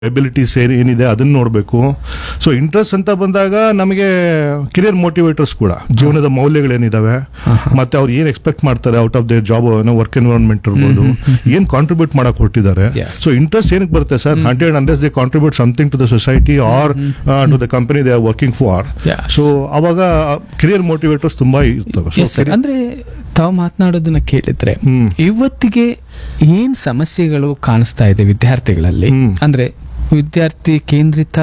Abilities ಏನಿದೆ ಅದನ್ನ ನೋಡಬೇಕು ಸೊ ಇಂಟ್ರೆಸ್ಟ್ ಅಂತ ಬಂದಾಗ ನಮಗೆ ಕಿರಿಯರ್ ಮೋಟಿವೇಟರ್ಸ್ ಕೂಡ ಜೀವನದ ಮೌಲ್ಯಗಳೇನಿದಾವೆ ಮತ್ತೆ ಅವ್ರು ಏನ್ ಎಕ್ಸ್ಪೆಕ್ಟ್ ಮಾಡ್ತಾರೆ out of their job work environment ಇರ್ಬೋದು ಏನ್ ಕಾಂಟ್ರಿಬ್ಯೂಟ್ ಮಾಡಕ್ ಹೊರಟಿದ್ದಾರೆ Yes. ಸೊ ಇಂಟ್ರೆಸ್ಟ್ ಏನಕ್ಕೆ ಬರುತ್ತೆ ಸರ್ ಹಂಡ್ರೆಡ್ ಅಂಡ್ರೆಸ್ they contribute something to the society or to the company they are working for Yes. So ಅವಾಗ ಕಿರಿಯರ್ ಮೋಟಿವೇಟರ್ಸ್ ತುಂಬಾ ಇರ್ತವೆ Yes, sir. ಅಂದ್ರೆ ತಾವು ಮಾತನಾಡೋದನ್ನ ಕೇಳಿದ್ರೆ ಹ್ಮ್. ಇವತ್ತಿಗೆ ಏನ್ ಸಮಸ್ಯೆಗಳು ಕಾಣಿಸ್ತಾ ಇದೆ ವಿದ್ಯಾರ್ಥಿಗಳಲ್ಲಿ ಹ್ಮ್. ಅಂದ್ರೆ ವಿದ್ಯಾರ್ಥಿ ಕೇಂದ್ರಿತ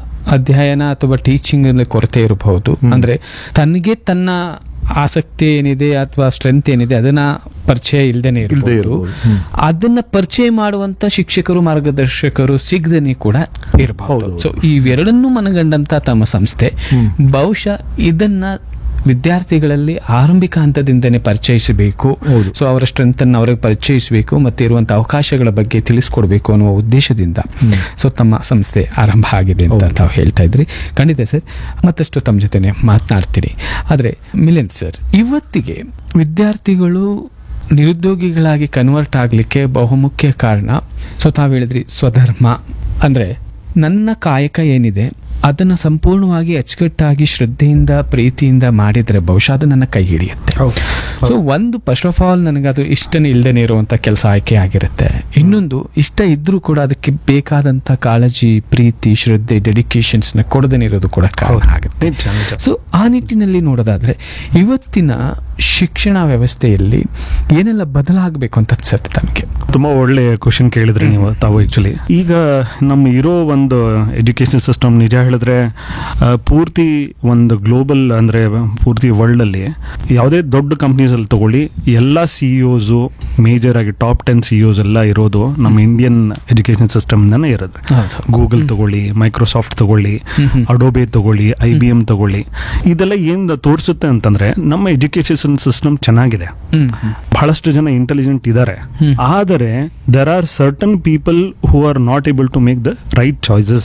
ಅಧ್ಯಯನ ಅಥವಾ ಟೀಚಿಂಗ್ ಕೊರತೆ ಇರಬಹುದು ಅಂದ್ರೆ ತನಗೆ ತನ್ನ ಆಸಕ್ತಿ ಏನಿದೆ ಅಥವಾ ಸ್ಟ್ರೆಂತ್ ಏನಿದೆ ಅದನ್ನ ಪರಿಚಯ ಇಲ್ದೇನೆ ಇಲ್ದೇ ಇರಬಹುದು ಇರ್ಬೋದು. ಹ್ಮ್. ಅದನ್ನ ಪರಿಚಯ ಮಾಡುವಂತ ಶಿಕ್ಷಕರು ಮಾರ್ಗದರ್ಶಕರು ಸಿಗದೇನೆ ಕೂಡ ಇರಬಹುದು ಹೌದು. ಸೊ ಇವೆರಡನ್ನೂ ಮನಗಂಡಂತ ತಮ್ಮ ಸಂಸ್ಥೆ ಹ್ಮ್. ಬಹುಶಃ ಇದನ್ನ ವಿದ್ಯಾರ್ಥಿಗಳಲ್ಲಿ ಆರಂಭಿಕ ಹಂತದಿಂದನೇ ಪರಿಚಯಿಸಬೇಕು ಹೌದು. ಸೊ ಅವರ ಸ್ಟ್ರೆಂತ್ ಅನ್ನು ಅವರಿಗೆ ಪರಿಚಯಿಸಬೇಕು ಮತ್ತೆ ಇರುವಂತಹ ಅವಕಾಶಗಳ ಬಗ್ಗೆ ತಿಳಿಸ್ಕೊಡ್ಬೇಕು ಅನ್ನುವ ಉದ್ದೇಶದಿಂದ ಸೊ ತಮ್ಮ ಸಂಸ್ಥೆ ಆರಂಭ ಆಗಿದೆ ಅಂತ ಹೌದು. ತಾವು ಹೇಳ್ತಾ ಇದ್ರಿ ಖಂಡಿತ ಸರ್ ಮತ್ತಷ್ಟು ತಮ್ಮ ಜೊತೆನೆ ಮಾತನಾಡ್ತೀನಿ ಆದ್ರೆ ಮಿಲಿಂದ್ ಸರ್ ಇವತ್ತಿಗೆ ವಿದ್ಯಾರ್ಥಿಗಳು ನಿರುದ್ಯೋಗಿಗಳಾಗಿ ಕನ್ವರ್ಟ್ ಆಗಲಿಕ್ಕೆ ಬಹುಮುಖ್ಯ ಕಾರಣ ಸೊ ತಾವು ಹೇಳಿದ್ರಿ ಸ್ವಧರ್ಮ ಅಂದ್ರೆ ನನ್ನ ಕಾಯಕ ಏನಿದೆ ಅದನ್ನ ಸಂಪೂರ್ಣವಾಗಿ ಅಚ್ಚುಕಟ್ಟಾಗಿ ಶ್ರದ್ಧೆಯಿಂದ ಪ್ರೀತಿಯಿಂದ ಮಾಡಿದ್ರೆ ಬಹುಶಃ ಅದು ನನ್ನ ಕೈ ಹಿಡಿಯುತ್ತೆ ಸೊ ಒಂದು ಫಸ್ಟ್ ಆಫ್ ಆಲ್ ನನಗೆ ಅದು ಇಷ್ಟನೇ ಇಲ್ದೇನೆ ಇರುವಂತ ಕೆಲಸ ಆಯ್ಕೆ ಆಗಿರುತ್ತೆ ಇನ್ನೊಂದು ಇಷ್ಟ ಇದ್ರೂ ಕೂಡ ಅದಕ್ಕೆ ಬೇಕಾದಂತ ಕಾಳಜಿ ಪ್ರೀತಿ ಶ್ರದ್ಧೆ ಡೆಡಿಕೇಶನ್ಸ್ ನ ಕೊಡದೇನೆ ಇರೋದು ಕೂಡ ಕಾರಣ ಆಗುತ್ತೆ ನಿಜ ನಿಜ ಸೊ ಆ ನಿಟ್ಟಿನಲ್ಲಿ ನೋಡೋದಾದ್ರೆ ಇವತ್ತಿನ ಶಿಕ್ಷಣ ವ್ಯವಸ್ಥೆಯಲ್ಲಿ ಏನೆಲ್ಲ ಬದಲಾಗಬೇಕು ಅಂತ ಅನ್ಸುತ್ತೆ ತಮಗೆ ತುಂಬಾ ಒಳ್ಳೆ ಕ್ವಶನ್ ಕೇಳಿದ್ರಿ ನೀವು ತಾವು ಆಕ್ಚುಲಿ ಈಗ ನಮ್ಮ ಇರೋ ಒಂದು ಎಜುಕೇಶನ್ ಸಿಸ್ಟಮ್ ನಿಜ ಹೇಳಿದ್ರೆ ಆ, ಪೂರ್ತಿ ಒಂದು ಗ್ಲೋಬಲ್ ಅಂದ್ರೆ ಪೂರ್ತಿ ವರ್ಲ್ಡ್ ಅಲ್ಲಿ ಯಾವುದೇ ದೊಡ್ಡ ಕಂಪ್ನೀಸ್ ಅಲ್ಲಿ ತಗೊಳ್ಳಿ ಎಲ್ಲ ಸಿಇಒಸ್ ಮೇಜರ್ ಆಗಿ ಟಾಪ್ ಟೆನ್ ಸಿಇಒಸ್ ಎಲ್ಲ ಇರೋದು ನಮ್ಮ ಇಂಡಿಯನ್ ಎಜುಕೇಶನ್ ಸಿಸ್ಟಮ್ ಇರೋದು ಗೂಗಲ್ ತಗೊಳ್ಳಿ ಮೈಕ್ರೋಸಾಫ್ಟ್ ತಗೊಳ್ಳಿ ಹ್ಮ್. ಅಡೋಬೆ ತಗೊಳ್ಳಿ ಐ ಬಿ ಎಂ ತಗೊಳ್ಳಿ ಇದೆಲ್ಲ ಏನ್ ತೋರಿಸುತ್ತೆ ಅಂತಂದ್ರೆ ನಮ್ಮ ಎಜುಕೇಶನ್ ಸಿಸ್ಟಮ್ ಚೆನ್ನಾಗಿದೆ ಬಹಳಷ್ಟು ಜನ ಇಂಟೆಲಿಜೆಂಟ್ ಇದ್ದಾರೆ ಹ್ಮ್. ಆದರೆ there are certain people who are not able to make the right choices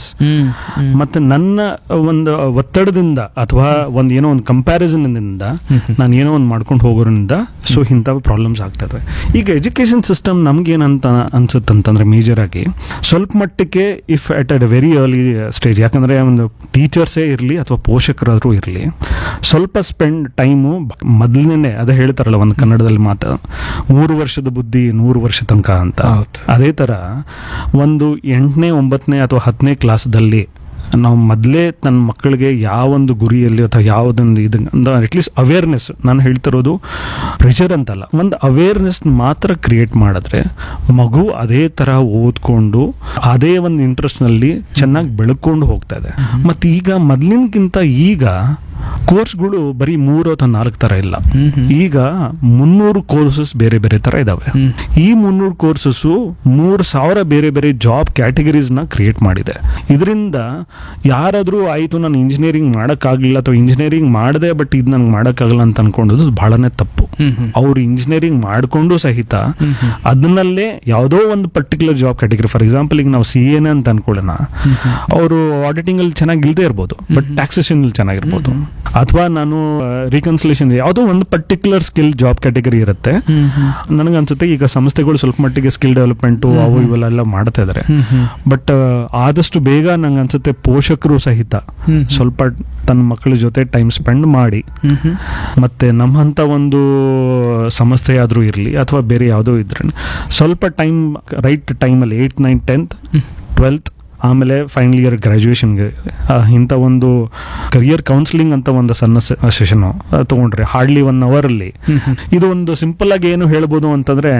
ಮತ್ತೆ ನನ್ನ ಒಂದು ಒತ್ತಡದಿಂದ ಅಥವಾ ಒಂದು ಏನೋ ಒಂದು ಕಂಪ್ಯಾರಿಸನ್ ಇಂದ ನಾನು ಏನೋ ಒಂದು ಮಾಡ್ಕೊಂಡು ಹೋಗೋದ್ರಿಂದ ಸೊ ಇಂಥ ಪ್ರಾಬ್ಲಮ್ಸ್ ಆಗ್ತದೆ ಈಗ ಎಜುಕೇಶನ್ ಸಿಸ್ಟಮ್ ನಮ್ಗೇನಂತ ಅನ್ಸುತ್ತೆ ಅಂತಂದ್ರೆ ಮೇಜರ್ ಆಗಿ ಸ್ವಲ್ಪ ಮಟ್ಟಕ್ಕೆ if at a very early stage ಯಾಕಂದ್ರೆ ಒಂದು ಟೀಚರ್ಸೇ ಇರಲಿ ಅಥವಾ ಪೋಷಕರಾದ್ರೂ ಇರಲಿ ಸ್ವಲ್ಪ ಸ್ಪೆಂಡ್ ಟೈಮು ಮೊದಲನೇ ಅದೇ ಹೇಳ್ತಾರಲ್ಲ ಒಂದು ಕನ್ನಡದಲ್ಲಿ ಮಾತು ಮೂರು ವರ್ಷದ ಬುದ್ಧಿ ನೂರು ವರ್ಷ ತನಕ ಅಂತ ಹೌದು. ಅದೇ ತರ ಒಂದು ಎಂಟನೇ ಒಂಬತ್ತನೇ ಅಥವಾ ಹತ್ತನೇ ಕ್ಲಾಸ್ದಲ್ಲಿ ನಾವು ಮೊದಲೇ ತನ್ನ ಮಕ್ಕಳಿಗೆ ಯಾವೊಂದು ಗುರಿಯಲ್ಲಿ ಅಥವಾ ಯಾವುದೊಂದು ಇದು ಅಟ್ಲೀಸ್ಟ್ ಅವೇರ್ನೆಸ್ ನಾನು ಹೇಳ್ತಿರೋದು ಪ್ರೆಷರ್ ಅಂತಲ್ಲ ಒಂದು ಅವೇರ್ನೆಸ್ ಮಾತ್ರ ಕ್ರಿಯೇಟ್ ಮಾಡಿದ್ರೆ ಮಗು ಅದೇ ತರ ಓದ್ಕೊಂಡು ಅದೇ ಒಂದು ಇಂಟ್ರೆಸ್ಟ್ನಲ್ಲಿ ಚೆನ್ನಾಗಿ ಬೆಳ್ಕೊಂಡು ಹೋಗ್ತಾ ಇದೆ ಮತ್ತು ಈಗ ಮೊದಲಿನಕ್ಕಿಂತ ಈಗ ಕೋರ್ಸ್ಗಳು ಬರೀ ಮೂರು ಅಥವಾ ನಾಲ್ಕು ತರ ಇಲ್ಲ ಈಗ ಮುನ್ನೂರು ಕೋರ್ಸಸ್ ಬೇರೆ ಬೇರೆ ತರ ಇದಾವೆ ಹ್ಮ್. ಈ ಮುನ್ನೂರು ಕೋರ್ಸಸ್ ಮೂರು ಸಾವಿರ ಬೇರೆ ಬೇರೆ ಜಾಬ್ ಕ್ಯಾಟಗರೀಸ್ ನ ಕ್ರಿಯೇಟ್ ಮಾಡಿದೆ ಇದರಿಂದ ಯಾರಾದ್ರೂ ಆಯ್ತು ನಾನು ಇಂಜಿನಿಯರಿಂಗ್ ಮಾಡಕ್ಕಾಗಲಿಲ್ಲ ಅಥವಾ ಇಂಜಿನಿಯರಿಂಗ್ ಮಾಡದೆ ಬಟ್ ಇದು ನಂಗೆ ಮಾಡಕ್ಕಾಗಲ್ಲ ಅಂತ ಅನ್ಕೊಂಡದ್ದು ಬಹಳನೇ ತಪ್ಪು ಅವ್ರು ಇಂಜಿನಿಯರಿಂಗ್ ಮಾಡ್ಕೊಂಡು ಸಹಿತ ಅದನ್ನಲ್ಲೇ ಯಾವುದೋ ಒಂದು particular job category for example ಈಗ ನಾವು ಸಿ ಎನ್ ಅಂತ ಅನ್ಕೊಳ್ಳೋಣ ಅವರು ಆಡಿಟಿಂಗ್ ಅಲ್ಲಿ ಚೆನ್ನಾಗಿ ಇಲ್ದೇ ಇರ್ಬೋದು ಬಟ್ ಟ್ಯಾಕ್ಸೇಷನ್ ಅಲ್ಲಿ ಚೆನ್ನಾಗಿರ್ಬೋದು ಅಥವಾ ನಾನು ರೀಕನ್ಸಿಲೇಷನ್ ಯಾವುದೋ ಒಂದು ಪರ್ಟಿಕ್ಯುಲರ್ ಸ್ಕಿಲ್ ಜಾಬ್ ಕ್ಯಾಟಗರಿ ಇರುತ್ತೆ ನನಗನ್ಸುತ್ತೆ ಈಗ ಸಂಸ್ಥೆಗಳು ಸ್ವಲ್ಪ ಮಟ್ಟಿಗೆ ಸ್ಕಿಲ್ ಡೆವಲಪ್ಮೆಂಟ್ ಅವು ಇವೆಲ್ಲ ಮಾಡ್ತಾ ಇದಾರೆ ಬಟ್ ಆದಷ್ಟು ಬೇಗ ನಂಗೆ ಅನ್ಸುತ್ತೆ ಪೋಷಕರು ಸಹಿತ ಸ್ವಲ್ಪ ತನ್ನ ಮಕ್ಕಳ ಜೊತೆ ಟೈಮ್ ಸ್ಪೆಂಡ್ ಮಾಡಿ ಮತ್ತೆ ನಮ್ಮಂತ ಒಂದು ಸಂಸ್ಥೆ ಆದ್ರೂ ಇರಲಿ ಅಥವಾ ಬೇರೆ ಯಾವುದೋ ಇದ್ರೆ ಸ್ವಲ್ಪ ಟೈಮ್ ರೈಟ್ ಟೈಮಲ್ಲಿ ಏಯ್ಟ್ ನೈನ್ ಟೆಂತ್ ಟ್ವೆಲ್ತ್ ಆಮೇಲೆ ಫೈನಲ್ ಇಯರ್ ಗ್ರಾಜುಯೇಷನ್ಗೆ ಇಂಥ ಒಂದು ಕರಿಯರ್ ಕೌನ್ಸಿಲಿಂಗ್ ಅಂತ ಒಂದು ಸಣ್ಣ ಸೆಷನ್ ತಗೊಂಡ್ರೆ ಹಾರ್ಡ್ಲಿ ಒನ್ ಅವರಲ್ಲಿ ಇದು ಒಂದು ಸಿಂಪಲ್ ಆಗಿ ಏನು ಹೇಳ್ಬೋದು ಅಂತಂದ್ರೆ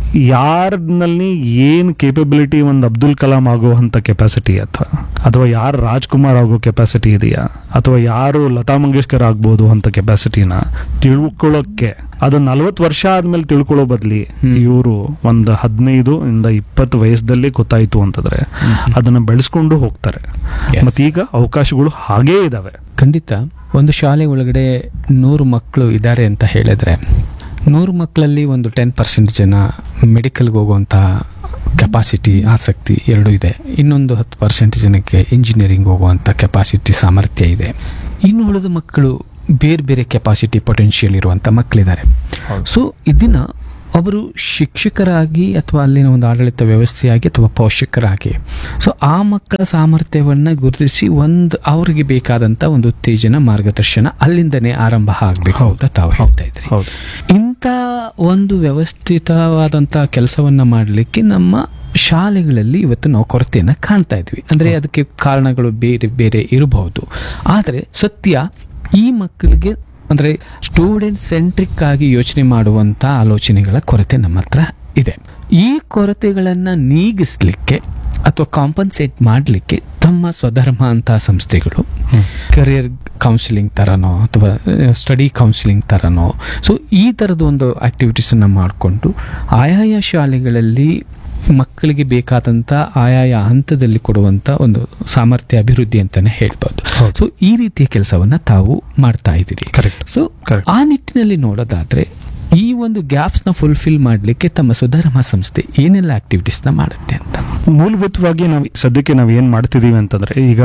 ಯಾರನಲ್ಲಿ ಏನ್ ಕೇಪಬಿಲಿಟಿ ಒಂದು ಅಬ್ದುಲ್ ಕಲಾಂ ಆಗುವಂತ ಕೆಪಾಸಿಟಿ ಅಥವಾ ಅಥವಾ ಯಾರು ರಾಜ್ಕುಮಾರ್ ಆಗೋ ಕೆಪಾಸಿಟಿ ಇದೆಯಾ ಅಥವಾ ಯಾರು ಲತಾ ಮಂಗೇಶ್ಕರ್ ಆಗ್ಬೋದು ಅಂತ ಕೆಪಾಸಿಟಿನ ತಿಳ್ಕೊಳ್ಳೋಕ್ಕೆ ಅದು ನಲ್ವತ್ತು ವರ್ಷ ಆದ್ಮೇಲೆ ತಿಳ್ಕೊಳ್ಳೋ ಬದ್ಲಿ ಇವರು ಒಂದು ಹದಿನೈದು ಇಂದ ಇಪ್ಪತ್ತು ವಯಸ್ಸದಲ್ಲಿ ಗೊತ್ತಾಯ್ತು ಅಂತಂದ್ರೆ ಅದನ್ನ ಬೆಳೆಸ್ಕೊಂಡು ಹೋಗ್ತಾರೆ Yes. ಮತ್ತೆ ಈಗ ಅವಕಾಶಗಳು ಹಾಗೇ ಇದಾವೆ ಖಂಡಿತ ಒಂದು ಶಾಲೆ ಒಳಗಡೆ ನೂರು ಮಕ್ಕಳು ಇದ್ದಾರೆ ಅಂತ ಹೇಳಿದ್ರೆ ನೂರು ಮಕ್ಕಳಲ್ಲಿ ಒಂದು ಟೆನ್ ಪರ್ಸೆಂಟ್ ಜನ ಮೆಡಿಕಲ್ಗೆ ಹೋಗುವಂಥ ಕೆಪಾಸಿಟಿ ಆಸಕ್ತಿ ಎರಡೂ ಇದೆ ಇನ್ನೊಂದು ಹತ್ತು ಪರ್ಸೆಂಟ್ ಜನಕ್ಕೆ ಇಂಜಿನಿಯರಿಂಗ್ ಹೋಗುವಂಥ ಕೆಪಾಸಿಟಿ ಸಾಮರ್ಥ್ಯ ಇದೆ ಇನ್ನು ಉಳಿದ ಮಕ್ಕಳು ಬೇರೆ ಬೇರೆ ಕೆಪಾಸಿಟಿ ಪೊಟೆನ್ಷಿಯಲ್ ಇರುವಂಥ ಮಕ್ಕಳಿದ್ದಾರೆ ಸೊ ಇದನ್ನ ಒಬ್ಬರು ಶಿಕ್ಷಕರಾಗಿ ಅಥವಾ ಅಲ್ಲಿನ ಒಂದು ಆಡಳಿತ ವ್ಯವಸ್ಥೆಯಾಗಿ ಅಥವಾ ಪೋಷಕರಾಗಿ ಸೊ ಆ ಮಕ್ಕಳ ಸಾಮರ್ಥ್ಯವನ್ನು ಗುರುತಿಸಿ ಒಂದು ಅವರಿಗೆ ಬೇಕಾದಂಥ ಒಂದು ಉತ್ತೇಜನ ಮಾರ್ಗದರ್ಶನ ಅಲ್ಲಿಂದನೇ ಆರಂಭ ಆಗಬೇಕು ಅಂತ ತಾವು ಹೇಳ್ತಾ ಇದ್ರಿ ಹೌದು ಇಂಥ ಒಂದು ವ್ಯವಸ್ಥಿತವಾದಂಥ ಕೆಲಸವನ್ನ ಮಾಡಲಿಕ್ಕೆ ನಮ್ಮ ಶಾಲೆಗಳಲ್ಲಿ ಇವತ್ತು ನಾವು ಕೊರತೆಯನ್ನು ಕಾಣ್ತಾ ಇದ್ವಿ ಅಂದರೆ ಅದಕ್ಕೆ ಕಾರಣಗಳು ಬೇರೆ ಬೇರೆ ಇರಬಹುದು ಆದರೆ ಸತ್ಯ ಈ ಮಕ್ಕಳಿಗೆ ಅಂದರೆ ಸ್ಟೂಡೆಂಟ್ ಸೆಂಟ್ರಿಕ್ ಆಗಿ ಯೋಚನೆ ಮಾಡುವಂಥ ಆಲೋಚನೆಗಳ ಕೊರತೆ ನಮ್ಮ ಹತ್ರ ಇದೆ ಈ ಕೊರತೆಗಳನ್ನು ನೀಗಿಸ್ಲಿಕ್ಕೆ ಅಥವಾ ಕಾಂಪನ್ಸೇಟ್ ಮಾಡಲಿಕ್ಕೆ ತಮ್ಮ ಸ್ವಧರ್ಮ ಅಂತ ಸಂಸ್ಥೆಗಳು ಕರಿಯರ್ ಕೌನ್ಸಿಲಿಂಗ್ ಥರನೋ ಅಥವಾ ಸ್ಟಡಿ ಕೌನ್ಸಿಲಿಂಗ್ ಥರನೋ ಸೊ ಈ ಥರದ ಒಂದು ಆ್ಯಕ್ಟಿವಿಟೀಸನ್ನು ಮಾಡಿಕೊಂಡು ಆಯಾಯ ಶಾಲೆಗಳಲ್ಲಿ ಮಕ್ಕಳಿಗೆ ಬೇಕಾದಂಥ ಆಯಾಯ ಹಂತದಲ್ಲಿ ಕೊಡುವಂಥ ಒಂದು ಸಾಮರ್ಥ್ಯ ಅಭಿವೃದ್ಧಿ ಅಂತಲೇ ಹೇಳ್ಬೋದು ಹೌದು. ಸೊ ಈ ರೀತಿಯ ಕೆಲಸವನ್ನು ತಾವು ಮಾಡ್ತಾ ಇದ್ದೀರಿ Correct. So Correct. ಆ ನಿಟ್ಟಿನಲ್ಲಿ ನೋಡೋದಾದ್ರೆ ಈ ಒಂದು ಗ್ಯಾಪ್ಸ್ನ ಫುಲ್ಫಿಲ್ ಮಾಡಲಿಕ್ಕೆ ತಮ್ಮ ಸುಧರ್ಮ ಸಂಸ್ಥೆ ಏನೆಲ್ಲ ಆಕ್ಟಿವಿಟೀಸ್ನ ಮಾಡುತ್ತೆ ಅಂತ ಮೂಲಭೂತವಾಗಿ ನಾವು ಸದ್ಯಕ್ಕೆ ನಾವು ಏನು ಮಾಡ್ತಿದ್ದೀವಿ ಅಂತಂದ್ರೆ ಈಗ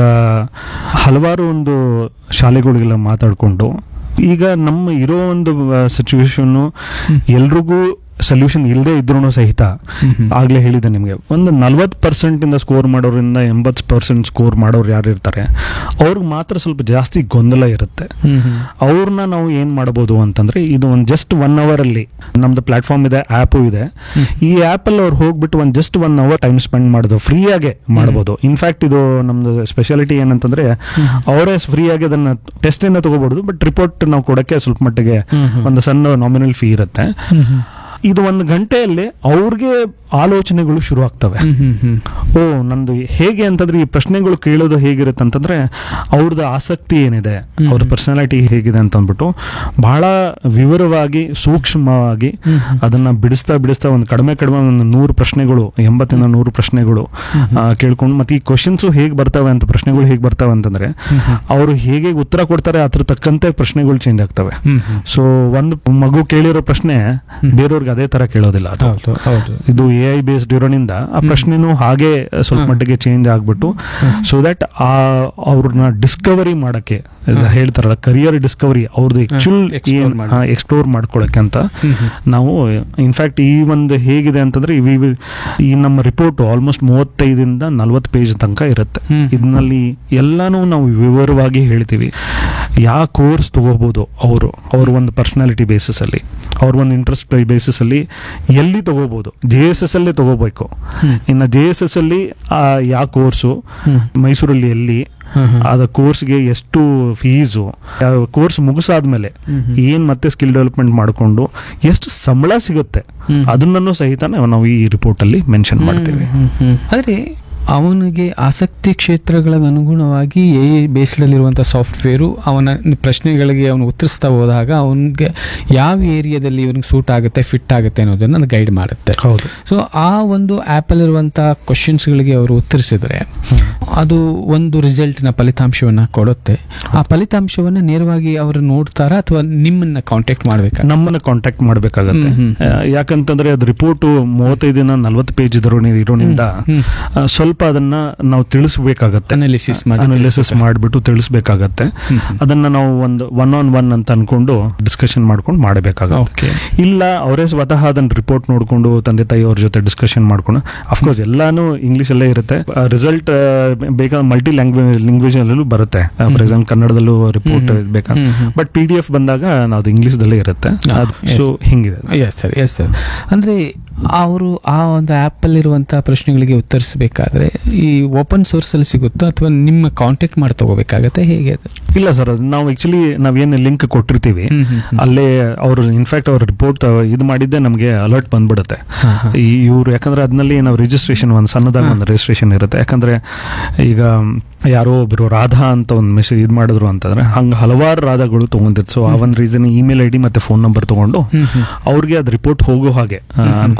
ಹಲವಾರು ಒಂದು ಶಾಲೆಗಳಿಗೆಲ್ಲ ಮಾತಾಡಿಕೊಂಡು ಈಗ ನಮ್ಮ ಇರೋ ಒಂದು ಸಿಚುವೇಶನ್ನು ಎಲ್ರಿಗೂ ಸೊಲ್ಯೂಷನ್ ಇಲ್ಲದೆ ಇದ್ರೂ ಸಹಿತ ಆಗ್ಲೇ ಹೇಳಿದೆ ನಿಮಗೆ ಒಂದು ನಲ್ವತ್ತು ಪರ್ಸೆಂಟ್ ಇಂದ ಸ್ಕೋರ್ ಮಾಡೋರಿಂದ ಎಂಬತ್ತು ಪರ್ಸೆಂಟ್ ಸ್ಕೋರ್ ಮಾಡೋರು ಯಾರು ಇರ್ತಾರೆ ಅವ್ರಿಗೆ ಮಾತ್ರ ಸ್ವಲ್ಪ ಜಾಸ್ತಿ ಗೊಂದಲ ಇರುತ್ತೆ ಅವ್ರನ್ನ ನಾವು ಏನ್ ಮಾಡಬಹುದು ಅಂತಂದ್ರೆ ಇದು ಒಂದು ಜಸ್ಟ್ ಒನ್ ಅವರ್ ಅಲ್ಲಿ ನಮ್ದು ಪ್ಲಾಟ್ಫಾರ್ಮ್ ಇದೆ ಆ್ಯಪು ಇದೆ ಈ ಆ್ಯಪ್ ಅಲ್ಲಿ ಅವ್ರು ಹೋಗ್ಬಿಟ್ಟು ಒಂದು just one hour time spend ಮಾಡೋದು ಫ್ರೀಯಾಗೆ ಮಾಡ್ಬೋದು ಇನ್ಫ್ಯಾಕ್ಟ್ ಇದು ನಮ್ದು ಸ್ಪೆಷಾಲಿಟಿ ಏನಂತಂದ್ರೆ ಅವರೇ ಫ್ರೀಯಾಗಿ ಅದನ್ನ ಟೆಸ್ಟ್ ಇಂದ ತಗೋಬಹುದು ಬಟ್ ರಿಪೋರ್ಟ್ ನಾವು ಕೊಡಕ್ಕೆ ಸ್ವಲ್ಪ ಮಟ್ಟಿಗೆ ಒಂದು ಸಣ್ಣ ನಾಮಿನಲ್ ಫೀ ಇರುತ್ತೆ ಇದು ಒಂದು ಗಂಟೆಯಲ್ಲಿ ಅವ್ರಿಗೆ ಆಲೋಚನೆಗಳು ಶುರು ಆಗ್ತವೆ ಓ ನಂದು ಹೇಗೆ ಅಂತಂದ್ರೆ ಈ ಪ್ರಶ್ನೆಗಳು ಕೇಳೋದು ಹೇಗಿರುತ್ತೆ ಅಂತಂದ್ರೆ ಅವ್ರದ್ದು ಆಸಕ್ತಿ ಏನಿದೆ ಅವ್ರ ಪರ್ಸನಾಲಿಟಿ ಹೇಗಿದೆ ಅಂತ ಅಂದ್ಬಿಟ್ಟು ಬಹಳ ವಿವರವಾಗಿ ಸೂಕ್ಷ್ಮವಾಗಿ ಅದನ್ನ ಬಿಡಿಸ್ತಾ ಬಿಡಿಸ್ತಾ ಒಂದು ಕಡಿಮೆ ಕಡಿಮೆ ಒಂದು ನೂರು ಪ್ರಶ್ನೆಗಳು ಎಂಬತ್ತಿಂದ ನೂರು ಪ್ರಶ್ನೆಗಳು ಆ, ಕೇಳ್ಕೊಂಡು ಮತ್ತೆ ಈ ಕ್ವಶನ್ಸ್ ಹೇಗೆ ಬರ್ತವೆ ಅಂತ ಪ್ರಶ್ನೆಗಳು ಹೇಗೆ ಬರ್ತವೆ ಅಂತಂದ್ರೆ ಅವರು ಹೇಗೆ ಉತ್ತರ ಕೊಡ್ತಾರೆ ಅದ್ರ ತಕ್ಕಂತೆ ಪ್ರಶ್ನೆಗಳು ಚೇಂಜ್ ಆಗ್ತವೆ ಸೊ ಒಂದು ಮಗು ಕೇಳಿರೋ ಪ್ರಶ್ನೆ ಬೇರೆಯವ್ರಿಗೆ ಅದೇ ತರ ಕೇಳೋದಿಲ್ಲ ಅದು ಹೌದು ಹೌದು ಇದು ಎ ಐ ಬೇಸ್ಡ್ ಇರೋದ್ರಿಂದ ಆ ಪ್ರಶ್ನೆನೂ ಹಾಗೆ ಸ್ವಲ್ಪ ಮಟ್ಟಿಗೆ ಚೇಂಜ್ ಆಗ್ಬಿಟ್ಟು ಸೊ ದಟ್ ಆ ಅವ್ರನ್ನ ಡಿಸ್ಕವರಿ ಮಾಡಕ್ಕೆ ಇದು ಹೇಳ್ತಾರಲ್ಲ ಕರಿಯರ್ ಡಿಸ್ಕವರಿ ಅವ್ರದ್ದು Explore ಆಕ್ಚುಲ್ ಮಾಡಿ. ಎಕ್ಸ್ಪ್ಲೋರ್ ಮಾಡ್ಕೊಳಕ್ಕೆ ಅಂತ ನಾವು ಇನ್ಫ್ಯಾಕ್ಟ್ ಈ ಒಂದು ಹೇಗಿದೆ ಅಂತಂದ್ರೆ ಇವಿ ಈ ನಮ್ಮ ರಿಪೋರ್ಟ್ ಆಲ್ಮೋಸ್ಟ್ ಮೂವತ್ತೈದಿಂದ ನಲ್ವತ್ತು ಪೇಜ್ ತನಕ ಇರುತ್ತೆ ಹ್ಮ್. ಇದರಲ್ಲಿ ಎಲ್ಲಾನು ನಾವು ವಿವರವಾಗಿ ಹೇಳ್ತೀವಿ ಯಾವ ಕೋರ್ಸ್ ತಗೋಬಹುದು ಅವರು ಅವ್ರ ಒಂದು ಪರ್ಸನಾಲಿಟಿ ಬೇಸಿಸ್ ಅಲ್ಲಿ ಅವ್ರ ಒಂದು ಇಂಟ್ರೆಸ್ಟ್ ಬೇಸಿಸ್ ಅಲ್ಲಿ ಎಲ್ಲಿ ತಗೋಬಹುದು ಜೆ ಎಸ್ ಎಸ್ ಅಲ್ಲೇ ತಗೋಬೇಕು ಹ್ಮ್. ಇನ್ನು ಜೆ ಎಸ್ ಎಸ್ ಅಲ್ಲಿ ಯಾವ ಕೋರ್ಸು ಹ್ಮ್. ಮೈಸೂರಲ್ಲಿ ಎಲ್ಲಿ ಹ್ಮ್ ಹ್ಮ್. ಅದ ಕೋರ್ಸ್ಗೆ ಎಷ್ಟು ಫೀಸು ಕೋರ್ಸ್ ಮುಗಿಸಾದ್ಮೇಲೆ ಹ್ಮ್ ಹ್ಮ್. ಏನ್ ಮತ್ತೆ ಸ್ಕಿಲ್ ಡೆವಲಪ್ಮೆಂಟ್ ಮಾಡಿಕೊಂಡು ಎಷ್ಟು ಸಂಬಳ ಸಿಗುತ್ತೆ ಹ್ಮ್. ಅದನ್ನೂ ಸಹಿತ ನಾವು ನಾವು ಈ ರಿಪೋರ್ಟ್ ಅಲ್ಲಿ ಮೆನ್ಷನ್ ಮಾಡ್ತೀವಿ ಹ್ಮ್, ಹ್ಮ್, ಹ್ಮ್. ಆದ್ರೆ ಅವನಿಗೆ ಆಸಕ್ತಿ ಕ್ಷೇತ್ರಗಳ ಅನುಗುಣವಾಗಿ ಎ ಬೇಸ್ಡಲ್ಲಿರುವಂಥ ಸಾಫ್ಟ್ವೇರು ಅವನ ಪ್ರಶ್ನೆಗಳಿಗೆ ಅವನು ಉತ್ತರಿಸ್ತಾ ಹೋದಾಗ ಅವನಿಗೆ ಯಾವ ಏರಿಯಾದಲ್ಲಿ ಇವನಿಗೆ ಸೂಟ್ ಆಗುತ್ತೆ ಫಿಟ್ ಆಗುತ್ತೆ ಅನ್ನೋದನ್ನು ಗೈಡ್ ಮಾಡುತ್ತೆ ಹೌದು ಸೊ ಆ ಒಂದು ಆ್ಯಪಲ್ಲಿರುವಂಥ ಕ್ವಶನ್ಸ್ಗಳಿಗೆ ಅವರು ಉತ್ತರಿಸಿದ್ರೆ ಅದು ಒಂದು ರಿಸಲ್ಟ್ನ ಫಲಿತಾಂಶವನ್ನು ಕೊಡುತ್ತೆ ಆ ಫಲಿತಾಂಶವನ್ನು ನೇರವಾಗಿ ಅವರು ನೋಡ್ತಾರಾ ಅಥವಾ ನಿಮ್ಮನ್ನ ಕಾಂಟ್ಯಾಕ್ಟ್ ಮಾಡಬೇಕಾ ನಮ್ಮನ್ನ ಕಾಂಟ್ಯಾಕ್ಟ್ ಮಾಡ್ಬೇಕಾಗತ್ತೆ ಹ್ಮ್, ಹ್ಮ್. ಆ, ಯಾಕಂತಂದ್ರೆ ಅದು ರಿಪೋರ್ಟ್ ಮೂವತ್ತೈದಿನ ನಲ್ವತ್ತು ಪೇಜ್ ಇರೋ ಇರೋದ್ರಿಂದ ಹ್ಮ್. ಆ, ಸ್ವಲ್ಪ ಅದನ್ನ ನಾವು ತಿಳಿಸ್ಬೇಕಾಗತ್ತೆ ಅನಾಲಿಸಿಸ್ ಮಾಡಿ ಅನಾಲಿಸಿಸ್ ಮಾಡಿಬಿಟ್ಟು ತಿಳಿಸ್ಬೇಕಾಗತ್ತೆ ಹ್ಮ್. ಅದನ್ನ ನಾವು ಒಂದು ಒನ್ ಆನ್ ಒನ್ ಅಂತ ಅನ್ಕೊಂಡು ಡಿಸ್ಕಷನ್ ಮಾಡ್ಕೊಂಡು ಮಾಡಬೇಕಾಗತ್ತೆ ಓಕೆ ಇಲ್ಲ ಅವರೇ ಸ್ವತಃ ಅದನ್ನ ರಿಪೋರ್ಟ್ ನೋಡ್ಕೊಂಡು ತಂದೆ ತಾಯಿ ಅವ್ರ ಜೊತೆ ಡಿಸ್ಕಷನ್ ಮಾಡ್ಕೊಂಡು ಅಫ್ಕೋರ್ಸ್ ಎಲ್ಲಾನು ಇಂಗ್ಲಿಷ್ ಅಲ್ಲೇ ಇರುತ್ತೆ ರಿಸಲ್ಟ್ ಬೇಕಾದ ಮಲ್ಟಿ ಲ್ಯಾಂಗ್ವೇಜ್ ಲ್ಯಾಂಗ್ವೇಜ್ ಅಲ್ಲೂ ಬರುತ್ತೆ ಫಾರ್ ಎಕ್ಸಾಂಪಲ್ ಕನ್ನಡದಲ್ಲೂ ರಿಪೋರ್ಟ್ ಹ್ಮ್. ಬೇಕಾ hmm, hmm. But P D F ಬಂದಾಗ ಅದು ಇಂಗ್ಲಿಷ್ ದಲ್ಲೇ ಇರುತ್ತೆ Ah, yes. ಸೊ ಹಿಂಗಿದೆ ಎಸ್ ಸರ್ ಎಸ್ ಸರ್ ಅಂದರೆ ಅವರು ಆ ಒಂದು ಆ್ಯಪಲ್ಲಿರುವಂಥ ಪ್ರಶ್ನೆಗಳಿಗೆ ಉತ್ತರಿಸಬೇಕಾದ್ರೆ ಈ ಓಪನ್ ಸೋರ್ಸಲ್ಲಿ ಸಿಗುತ್ತೋ ಅಥವಾ ನಿಮ್ಮ ಕಾಂಟ್ಯಾಕ್ಟ್ ಮಾಡಿ ತಗೋಬೇಕಾಗತ್ತೆ ಹೇಗೆ ಅದು ಇಲ್ಲ ಸರ್ ಅದು ನಾವು ಆಕ್ಚುಲಿ ನಾವೇನು ಲಿಂಕ್ ಕೊಟ್ಟಿರ್ತೀವಿ ಹ್ಮ್, ಹ್ಮ್, ಹ್ಮ್. ಅಲ್ಲೇ ಅವರು ಇನ್ಫ್ಯಾಕ್ಟ್ ಅವ್ರ ರಿಪೋರ್ಟ್ ಇದು ಮಾಡಿದ್ದೆ ನಮಗೆ ಅಲರ್ಟ್ ಬಂದ್ಬಿಡುತ್ತೆ ಹಾ, ಹಾ. ಈ ಇವ್ರು ಯಾಕಂದ್ರೆ ಅದ್ನಲ್ಲಿ ನಾವು ರಿಜಿಸ್ಟ್ರೇಷನ್ ಒಂದು ಸಣ್ಣದಾಗಿ ಒಂದು ರಿಜಿಸ್ಟ್ರೇಷನ್ ಇರುತ್ತೆ ಯಾಕಂದ್ರೆ ಈಗ ಯಾರೋ ಒಬ್ರು ರಾಧಾ ಅಂತ ಒಂದು ಮೆಸೇಜ್ ಇದು ಮಾಡಿದ್ರು ಅಂತಂದ್ರೆ ಹಂಗೆ ಹಲವಾರು ರಾಧಾಗಳು ತಗೊಂಡಿತ್ತು ಸೊ ಆ ಒಂದು ರೀಸನ್ ಇಮೇಲ್ ಐ ಡಿ ಮತ್ತೆ ಫೋನ್ ನಂಬರ್ ತಗೊಂಡು ಹ್ಮ್, ಹ್ಮ್. ಅವ್ರಿಗೆ ಅದು ರಿಪೋರ್ಟ್ ಹೋಗೋ ಹಾಗೆ ಆ, ಅನುಕೂಲ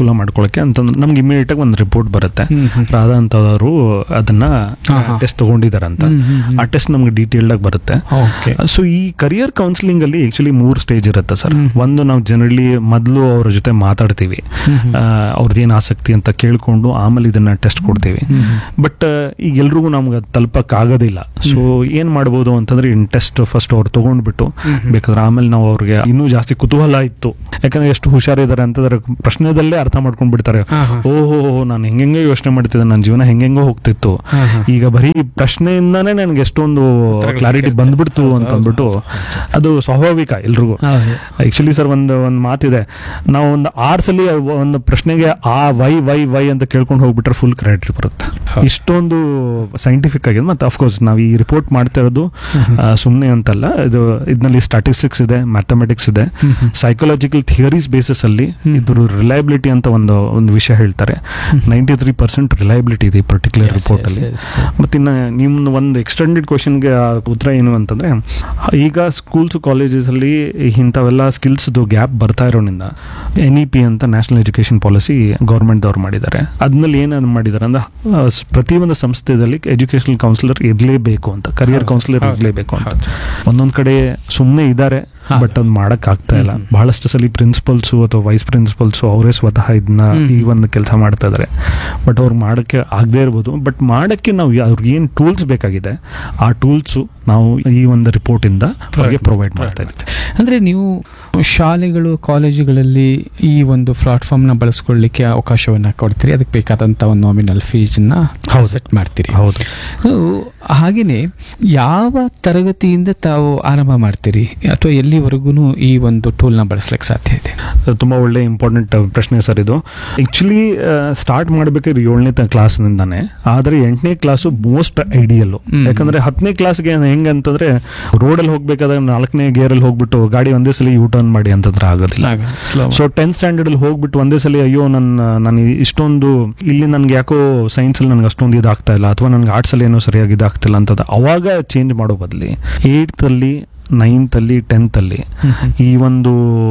ಅನುಕೂಲ ಮಾಡ್ಕೊಳ್ಳೋಕೆ ಅಂತಂದ್ರೆ ನಮ್ಗೆ ಇಮಿಡಿಯೇಟ್ ಆಗಿ ಒಂದು ರಿಪೋರ್ಟ್ ಬರುತ್ತೆ ಹ್ಮ್, ಹ್ಮ್. ರಾಧಾ ಅಂತವರು ಅದನ್ನ ಹಾ, ಹಾ. ಟೆಸ್ಟ್ ತಗೊಂಡಿದ್ದಾರೆ ಅಂತ ಹ್ಮ್, ಹ್ಮ್, ಹ್ಮ್. ಆ ಟೆಸ್ಟ್ ನಮ್ಗೆ ಡೀಟೇಲ್ಡ್ ಆಗಿ ಬರುತ್ತೆ ಓಕೆ ಸೊ ಈ ಕರಿಯರ್ ಕೌನ್ಸಿಲಿಂಗ್ ಅಲ್ಲಿ ಆಕ್ಚುಲಿ ಮೂರ್ ಸ್ಟೇಜ್ ಇರುತ್ತೆ ಸರ್ ಹ್ಮ್. ಒಂದು ನಾವು ಜನರಲಿ ಮೊದಲು ಅವ್ರ ಜೊತೆ ಮಾತಾಡ್ತೀವಿ ಹ್ಮ್, ಹ್ಮ್. ಅವ್ರದ್ದೇನು ಆಸಕ್ತಿ ಅಂತ ಕೇಳ್ಕೊಂಡು ಆಮೇಲೆ ಇದನ್ನ ಟೆಸ್ಟ್ ಕೊಡ್ತೀವಿ ಹ್ಮ್, ಹ್ಮ್. ಬಟ್ ಈಗ ಎಲ್ರಿಗೂ ನಮ್ಗೆ ಅದ್ ತಲುಪಕ್ ಆಗೋದಿಲ್ಲ ಸೊ ಏನ್ ಮಾಡ್ಬೋದು ಅಂತಂದ್ರೆ ಇನ್ ಟೆಸ್ಟ್ ಫಸ್ಟ್ ಅವ್ರು ತಗೊಂಡ್ಬಿಟ್ಟು ಹ್ಮ್, ಹ್ಮ್. ಬೇಕಾದ್ರೆ ಆಮೇಲೆ ನಾವು ಅವ್ರಿಗೆ ಇನ್ನೂ ಜಾಸ್ತಿ ಕುತೂಹಲ ಇತ್ತು ಯಾಕಂದ್ರೆ ಎಷ್ಟು ಹುಷಾರಿದ್ದಾರೆ ಅಂತಂದ್ರೆ ಪ್ರಶ್ನೆದಲ್ಲೇ ಅರ್ಥ ಮಾಡ್ಕೊಂಡ್ ಬಿಡ್ತಾರೆ ಹಾ, ಹಾ. ಓಹೋ ನಾನು ಹೆಂಗೆಂಗೋ ಯೋಚನೆ ಮಾಡ್ತಿದ್ದೆ ನನ್ನ ಜೀವನ ಹೆಂಗೆಂಗೋ ಹೋಗ್ತಿತ್ತು ಹಾ, ಹಾ. ಈಗ ಬರೀ ಪ್ರಶ್ನೆಯಿಂದಾನೇ ನನಗೆ ಎಷ್ಟೊಂದು ಉತ್ತರಗಳು ಕ್ಲಾರಿಟಿ ಸಿಗುತ್ತೆ. ಬಂದ್ಬಿಡ್ತು ಹೌದು, ಅಂತ ಹೌದು, ಅಂದ್ಬಿಟ್ಟು ಅದು ಸ್ವಾಭಾವಿಕ ಎಲ್ರಿಗೂ ಹೌದು. ಆಕ್ಚುಲಿ ಸರ್ ಒಂದು ಒಂದು ಮಾತಿದೆ ನಾವು ಒಂದು ಆರ್ ಸಲಿ ಒಂದು ಪ್ರಶ್ನೆಗೆ ಆ ವೈ ವೈ ವೈ ಅಂತ ಕೇಳ್ಕೊಂಡು ಹೋಗ್ಬಿಟ್ರೆ ಫುಲ್ ಕ್ರೆಡಿಟ್ ಬರುತ್ತೆ ಹೌದು. ಇಷ್ಟೊಂದು ಸೈಂಟಿಫಿಕ್ ಆಗಿದೆ ಮತ್ತೆ ಅಫ್ಕೋರ್ಸ್ ನಾವು ಈ ರಿಪೋರ್ಟ್ ಮಾಡ್ತಾ ಇರೋದು ಸುಮ್ಮನೆ ಅಂತಲ್ಲ ಇದು ಇದರಲ್ಲಿ ಸ್ಟಾಟಿಸ್ಟಿಕ್ಸ್ ಇದೆ ಮ್ಯಾಥಮೆಟಿಕ್ಸ್ ಇದೆ hmm, hmm. Psychological theories basis ಅಲ್ಲಿ ಹ್ಮ್. ಇದ್ರ ರಿಲಯಬಿಲಿಟಿ ಅಂತ ಒಂದು ಒಂದು ವಿಷಯ ಹೇಳ್ತಾರೆ ನೈಂಟಿ ತ್ರೀ ಪರ್ಸೆಂಟ್ ರಿಲಯಬಿಲಿಟಿ ಇದೆ ಪರ್ಟಿಕ್ಯುಲರ್ Yes, ರಿಪೋರ್ಟ್ yes, ಅಲ್ಲಿ yes. ಮತ್ತಿನ್ನ ನಿಮ್ಮ ಒಂದು ಎಕ್ಸ್ಟೆಂಡೆಡ್ ಕ್ವಶನ್ಗೆ ಉತ್ತರ ಏನು ಅಂತಂದ್ರೆ ಈಗ ಸ್ಕೂಲ್ಸ್ ಕಾಲೇಜಸ್ ಅಲ್ಲಿ ಇಂಥವೆಲ್ಲ ಸ್ಕಿಲ್ಸ್ ಗ್ಯಾಪ್ ಬರ್ತಾ ಇರೋದ್ರಿಂದ ಎನ್ ಇ ಪಿ ಅಂತ ನ್ಯಾಷನಲ್ ಎಜುಕೇಶನ್ ಪಾಲಿಸಿ ಗೌರ್ಮೆಂಟ್ ದವ್ರು ಮಾಡಿದ್ದಾರೆ ಅದ್ರಲ್ಲಿ ಏನ್ ಮಾಡಿದ್ದಾರೆ ಅಂದ್ರೆ ಆ, ಸ್- ಪ್ರತಿಯೊಂದು ಸಂಸ್ಥೆಯಲ್ಲಿ ಎಜುಕೇಶನಲ್ ಕೌನ್ಸಿಲರ್ ಇರಲೇಬೇಕು ಅಂತ ಕರಿಯರ್ ಹೌದು, ಕೌನ್ಸಿಲರ್ ಹೌದು, ಇರಲೇಬೇಕು ಅಂತ ಹೌದು. ಒಂದೊಂದ್ ಕಡೆ ಸುಮ್ಮನೆ ಇದ್ದಾರೆ ಹಾ. ಬಟ್ ಅದು ಮಾಡಕ್ ಆಗ್ತಾ ಇಲ್ಲ ಹ್ಮ್. ಬಹಳಷ್ಟು ಸಲ ಪ್ರಿನ್ಸಿಪಲ್ಸು ಅಥವಾ ವೈಸ್ ಪ್ರಿನ್ಸಿಪಲ್ಸು ಅವರೇ ಸ್ವತಃ ಇದನ್ನ ಹ್ಮ್. ಈ ಒಂದು ಕೆಲಸ ಮಾಡ್ತಾ ಇದಾರೆ ಬಟ್ ಅವ್ರು ಮಾಡಕ್ಕೆ ಆಗದೆ ಇರ್ಬೋದು ಬಟ್ ಮಾಡಕ್ಕೆ ನಾವು ಯಾ- ಅವ್ರಿಗೆ ಏನು ಟೂಲ್ಸ್ ಬೇಕಾಗಿದೆ ಆ ಟೂಲ್ಸು ನಾವು ಈ ಒಂದು ರಿಪೋರ್ಟ್ ಇಂದ ಅವ್ರಿಗೆ ಪ್ರೊವೈಡ್ ಮಾಡ್ತಾ ಇದ್ದೀವಿ ಅಂದ್ರೆ ನೀವು ಶಾಲೆಗಳು ಕಾಲೇಜುಗಳಲ್ಲಿ ಈ ಒಂದು ಪ್ಲಾಟ್ಫಾರ್ಮ್ ನ ಬಳಸ್ಕೊಳ್ಳಿಕ್ಕೆ ಅವಕಾಶವನ್ನ ಕೊಡ್ತೀರಿ ಅದಕ್ಕೆ ಬೇಕಾದಂತ ಒಂದು ನಾಮಿನಲ್ ಫೀಸ್ ನ ಹೌದು. ಸೆಟ್ ಮಾಡ್ತೀರಿ ಹೌದು ಸೊ, ಹಾಗೇನೆ ಯಾವ ತರಗತಿಯಿಂದ ತಾವು ಆರಂಭ ಮಾಡ್ತೀರಿ ಅಥವಾ ಎಲ್ಲಿವರೆಗೂ ಈ ಒಂದು ಟೂಲ್ ನ ಬಳಸ್ಲಿಕ್ಕೆ ಸಾಧ್ಯ ಇದೆ ಅದು ತುಂಬಾ ಒಳ್ಳೆ ಇಂಪಾರ್ಟೆಂಟ್ ಪ್ರಶ್ನೆ ಸರ್ ಇದು ಆಕ್ಚುಲಿ ಸ್ಟಾರ್ಟ್ ಮಾಡ್ಬೇಕಾದ್ರೆ ಏಳನೇ ಕ್ಲಾಸ್ನಿಂದಾನೆ ಆದ್ರೆ ಎಂಟನೇ ಕ್ಲಾಸು ಮೋಸ್ಟ್ ಐಡಿಯಲ್ ಹ್ಮ್. ಯಾಕಂದ್ರೆ ಹತ್ತನೇ ಕ್ಲಾಸ್ಗೆ ಹೆಂಗೆ ಅಂತಂದ್ರೆ ರೋಡಲ್ಲಿ ಹೋಗ್ಬೇಕಾದ್ರೆ ನಾಲ್ಕನೇ ಗೇರಲ್ಲಿ ಹೋಗ್ಬಿಟ್ಟು ಗಾಡಿ ಒಂದೇ ಸಲ ಯೂ ಟರ್ನ್ ಮಾಡಿ ಅಂತಂದ್ರೆ ಆಗೋದಿಲ್ಲ ಸೊ ಟೆಂತ್ ಸ್ಟ್ಯಾಂಡರ್ಡ್ ಅಲ್ಲಿ ಹೋಗ್ಬಿಟ್ಟು ಒಂದೇ ಸಲ ಅಯ್ಯೋ ನನ್ನ ನಾನು ಇಷ್ಟೊಂದು ಇಲ್ಲಿ ನನ್ಗೆ ಯಾಕೋ ಸೈನ್ಸ್ ಅಲ್ಲಿ ನನ್ಗೆ ಅಷ್ಟೊಂದು ಇದಾಗ್ತಾ ಇಲ್ಲ ಅಥವಾ ನನ್ಗೆ ಆರ್ಟ್ಸ್ ಅಲ್ಲಿ ಏನೋ ಸರಿಯಾಗಿ ಇದಾಗ್ತಿಲ್ಲ ಅಂತದ ಅವಾಗ ಚೇಂಜ್ ಮಾಡೋ ಬದಲಿ ಏಯ್ತ್ ಅಲ್ಲಿ ನೈನ್ತ್ ಅಲ್ಲಿ ಟೆಂತ್ ಅಲ್ಲಿ ಈ ಒಂದು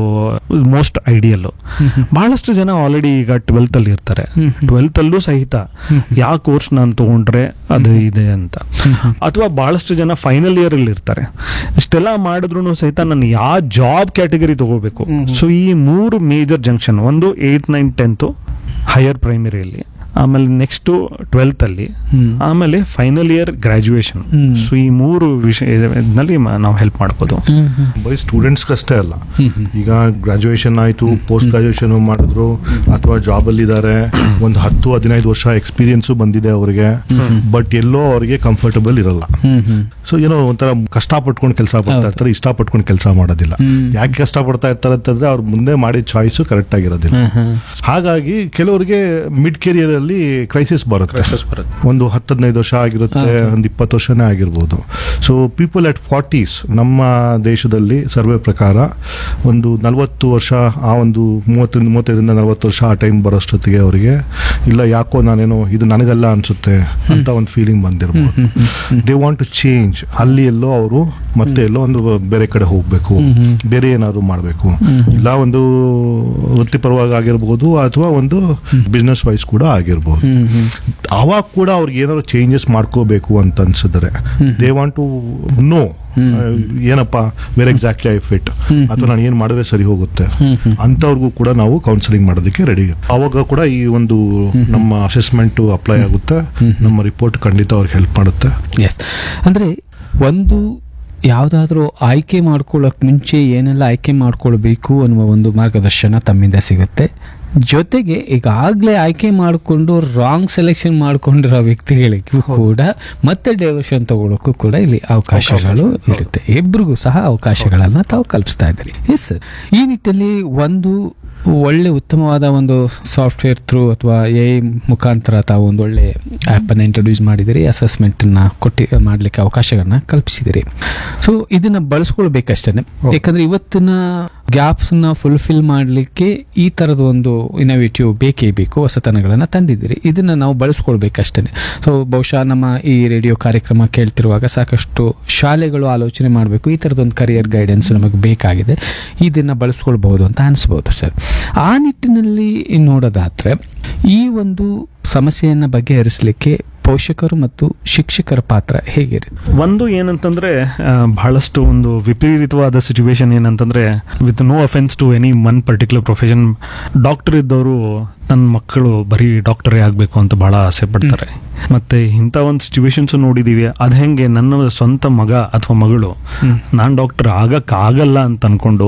ಮೋಸ್ಟ್ ಐಡಿಯಲ್ ಬಹಳಷ್ಟು ಜನ ಆಲ್ರೆಡಿ ಈಗ ಟ್ವೆಲ್ತ್ ಅಲ್ಲಿ ಇರ್ತಾರೆ ಟ್ವೆಲ್ತ್ ಅಲ್ಲೂ ಸಹಿತ ಯಾವ ಕೋರ್ಸ್ ನಾನು ತಗೊಂಡ್ರೆ ಅದು ಇದೆ ಅಂತ ಅಥವಾ ಬಹಳಷ್ಟು ಜನ ಫೈನಲ್ ಇಯರ್ ಅಲ್ಲಿ ಇರ್ತಾರೆ ಇಷ್ಟೆಲ್ಲ ಮಾಡಿದ್ರು ಸಹಿತ ನಾನು ಯಾವ ಜಾಬ್ ಕ್ಯಾಟಗರಿ ತಗೋಬೇಕು ಹ್ಮ್. ಸೊ ಈ ಮೂರು ಮೇಜರ್ ಜಂಕ್ಷನ್ ಒಂದು ಏಯ್ತ್ ನೈನ್ ಟೆಂತ್ ಹೈಯರ್ ಪ್ರೈಮರಿಯಲ್ಲಿ ಆಮೇಲೆ ನೆಕ್ಸ್ಟ್ ಟ್ವೆಲ್ತ್ ಅಲ್ಲಿ ಆಮೇಲೆ final year graduation hmm. So ಈ ಮೂರು ವಿಷಯದಲ್ಲಿ ನಾವು ಹೆಲ್ಪ್ ಮಾಡ್ಬೋದು ಬರೀ ಸ್ಟೂಡೆಂಟ್ಸ್ಗೆ ಅಷ್ಟೇ ಅಲ್ಲ ಈಗ ಗ್ರಾಜುಯೇಷನ್ ಆಯಿತು ಪೋಸ್ಟ್ ಗ್ರಾಜುಯೇಷನ್ ಮಾಡಿದ್ರು ಅಥವಾ ಜಾಬಲ್ಲಿ ಇದ್ದಾರೆ ಒಂದು ಹತ್ತು ಹದಿನೈದು ವರ್ಷ ಎಕ್ಸ್ಪೀರಿಯನ್ಸು ಬಂದಿದೆ ಅವರಿಗೆ ಬಟ್ ಎಲ್ಲೋ ಅವರಿಗೆ ಕಂಫರ್ಟಬಲ್ ಇರಲ್ಲ ಸೊ ಏನೋ ಒಂಥರ ಕಷ್ಟಪಟ್ಕೊಂಡು ಕೆಲಸ ಪಡ್ತಾ ಹೌದು. ಇರ್ತಾರೆ ಇಷ್ಟಪಟ್ಕೊಂಡು ಕೆಲಸ ಮಾಡೋದಿಲ್ಲ ಯಾಕೆ ಕಷ್ಟಪಡ್ತಾ ಇರ್ತಾರೆ ಅಂತಂದ್ರೆ ಅವ್ರು ಮುಂದೆ ಮಾಡಿದ ಚಾಯ್ಸು ಕರೆಕ್ಟ್ ಆಗಿರೋದಿಲ್ಲ ಹಾಗಾಗಿ ಕೆಲವರಿಗೆ ಮಿಡ್ ಕೆರಿಯರ್ ಅಲ್ಲಿ ಕ್ರೈಸಿಸ್ ಬರುತ್ತೆ ಒಂದು ಹತ್ತು ಹದಿನೈದು ವರ್ಷ ಆಗಿರುತ್ತೆ ಹೌದು. ಒಂದು ಇಪ್ಪತ್ತು ವರ್ಷನೇ ಆಗಿರ್ಬೋದು ಸೊ ಪೀಪಲ್ ಅಟ್ ಫಾರ್ಟೀಸ್ ನಮ್ಮ ದೇಶದಲ್ಲಿ ಸರ್ವೆ ಪ್ರಕಾರ ಒಂದು ನಲವತ್ತು ವರ್ಷ ಆ ಒಂದು ಮೂವತ್ತರಿಂದ ಮೂವತ್ತೈದರಿಂದ ನಲವತ್ತು ವರ್ಷ ಆ ಟೈಮ್ ಬರೋಷ್ಟೊತ್ತಿಗೆ ಅವರಿಗೆ ಇಲ್ಲ ಯಾಕೋ ನಾನೇನೋ ಇದು ನನಗಲ್ಲ ಅನ್ಸುತ್ತೆ ಅಂತ ಒಂದು ಫೀಲಿಂಗ್ ಬಂದಿರ್ಬೋದು ದೇ ವಾಂಟ್ ಟು ಚೇಂಜ್ ಅಲ್ಲಿ ಎಲ್ಲೋ ಅವರು ಮತ್ತೆ ಎಲ್ಲೋ ಒಂದು ಬೇರೆ ಕಡೆ ಹೋಗ್ಬೇಕು ಬೇರೆ ಏನಾದ್ರು ಮಾಡಬೇಕು ಇಲ್ಲ ಒಂದು ವೃತ್ತಿಪರವಾಗಿ ಆಗಿರ್ಬೋದು ಅಥವಾ ಒಂದು ಬಿಸ್ನೆಸ್ ವೈಸ್ ಕೂಡ ಆಗಿರ್ಬೋದು ಅವಾಗ ಕೂಡ ಅವ್ರಿಗೆ ಏನಾದ್ರು ಚೇಂಜಸ್ ಮಾಡ್ಕೋಬೇಕು ಅಂತ ಅನ್ಸಿದ್ರೆ ದೇ ವಾಂಟ್ ಟು ನೋ ಏನಪ್ಪ ವೇರ್ ಎಕ್ಸಾಕ್ಟ್ಲಿ ಐ ಫಿಟ್ ಅಥವಾ ನಾನು ಏನ್ ಮಾಡಿದ್ರೆ ಸರಿ ಹೋಗುತ್ತೆ ಅಂತವ್ರಿಗೂ ಕೂಡ ನಾವು ಕೌನ್ಸಿಲಿಂಗ್ ಮಾಡೋದಕ್ಕೆ ರೆಡಿ ಅವಾಗ ಕೂಡ ಈ ಒಂದು ನಮ್ಮ ಅಸೆಸ್ಮೆಂಟ್ ಅಪ್ಲೈ ಆಗುತ್ತೆ ನಮ್ಮ ರಿಪೋರ್ಟ್ ಖಂಡಿತ ಅವ್ರಿಗೆ ಹೆಲ್ಪ್ ಮಾಡುತ್ತೆ ಎಸ್ ಅಂದ್ರೆ ಒಂದು ಯಾವುದಾದ್ರೂ ಆಯ್ಕೆ ಮಾಡ್ಕೊಳ್ಳೋಕ್ ಮುಂಚೆ ಏನೆಲ್ಲ ಆಯ್ಕೆ ಮಾಡ್ಕೊಳ್ಬೇಕು ಅನ್ನುವ ಒಂದು ಮಾರ್ಗದರ್ಶನ ತಮ್ಮಿಂದ ಸಿಗುತ್ತೆ ಜೊತೆಗೆ ಈಗಾಗಲೇ ಆಯ್ಕೆ ಮಾಡಿಕೊಂಡು ರಾಂಗ್ ಸೆಲೆಕ್ಷನ್ ಮಾಡ್ಕೊಂಡಿರೋ ವ್ಯಕ್ತಿಗಳಿಗೂ ಕೂಡ ಮತ್ತೆ ಡೈವರ್ಷನ್ ತಗೊಳ್ಳೋಕ್ಕೂ ಕೂಡ ಇಲ್ಲಿ ಅವಕಾಶಗಳು ಇರುತ್ತೆ ಇಬ್ರಿಗೂ ಸಹ ಅವಕಾಶಗಳನ್ನ ತಾವು ಕಲ್ಪಿಸ್ತಾ ಇದ್ದೀರಿ ಎಸ್ ಸರ್ ಈ ನಿಟ್ಟಲ್ಲಿ ಒಂದು ಒಳ್ಳೆ ಉತ್ತಮವಾದ ಒಂದು ಸಾಫ್ಟ್ವೇರ್ ಥ್ರೂ ಅಥವಾ ಎ ಮುಖಾಂತರ ತಾವು ಒಂದು ಒಳ್ಳೆ ಆ್ಯಪನ್ನು ಇಂಟ್ರೊಡ್ಯೂಸ್ ಮಾಡಿದಿರಿ ಅಸೆಸ್ಮೆಂಟನ್ನು ಕೊಟ್ಟಿ ಮಾಡಲಿಕ್ಕೆ ಅವಕಾಶಗಳನ್ನ ಕಲ್ಪಿಸಿದಿರಿ ಸೊ ಇದನ್ನು ಬಳಸ್ಕೊಳ್ಬೇಕಷ್ಟೇ ಯಾಕಂದ್ರೆ ಇವತ್ತಿನ ಗ್ಯಾಪ್ಸ್ನ ಫುಲ್ಫಿಲ್ ಮಾಡಲಿಕ್ಕೆ ಈ ಥರದ ಒಂದು ಇನೋವೇಟಿವ್ ಬೇಕೇ ಬೇಕು ಹೊಸತನಗಳನ್ನು ತಂದಿದ್ದೀರಿ ಇದನ್ನು ನಾವು ಬಳಸ್ಕೊಳ್ಬೇಕಷ್ಟೇ ಸೊ ಬಹುಶಃ ನಮ್ಮ ಈ ರೇಡಿಯೋ ಕಾರ್ಯಕ್ರಮ ಕೇಳ್ತಿರುವಾಗ ಸಾಕಷ್ಟು ಶಾಲೆಗಳು ಆಲೋಚನೆ ಮಾಡಬೇಕು ಈ ಥರದೊಂದು ಕರಿಯರ್ ಗೈಡೆನ್ಸ್ ನಮಗೆ ಬೇಕಾಗಿದೆ ಇದನ್ನು ಬಳಸ್ಕೊಳ್ಬಹುದು ಅಂತ ಅನಿಸ್ಬೋದು ಸರ್ ಆ ನಿಟ್ಟಿನಲ್ಲಿ ನೋಡೋದಾದ್ರೆ ಈ ಒಂದು ಸಮಸ್ಯೆಯನ್ನು ಬಗೆಹರಿಸಲಿಕ್ಕೆ ಪೋಷಕರು ಮತ್ತು ಶಿಕ್ಷಕರ ಪಾತ್ರ ಹೇಗಿರುತ್ತೆ ಒಂದು ಏನಂತಂದ್ರೆ ಆ, ಬಹಳಷ್ಟು ಒಂದು ವಿಪರೀತವಾದ ಸಿಚುವೇಶನ್ ಏನಂತಂದ್ರೆ with no offence to any one particular profession doctor ಇದ್ದವರು ನನ್ನ ಮಕ್ಕಳು ಬರೀ ಡಾಕ್ಟರೇ ಆಗಬೇಕು ಅಂತ ಬಹಳ ಆಸೆ ಪಡ್ತಾರೆ ಮತ್ತೆ ಇಂಥ ಒಂದು ಸಿಚುವೇಶನ್ಸ್ ನೋಡಿದೀವಿ ಅದ್ ಹೆಂಗೆ ನನ್ನ ಸ್ವಂತ ಮಗ ಅಥವಾ ಮಗಳು ನಾನ್ ಡಾಕ್ಟರ್ ಆಗಕ್ ಆಗಲ್ಲ ಅಂತ ಅನ್ಕೊಂಡು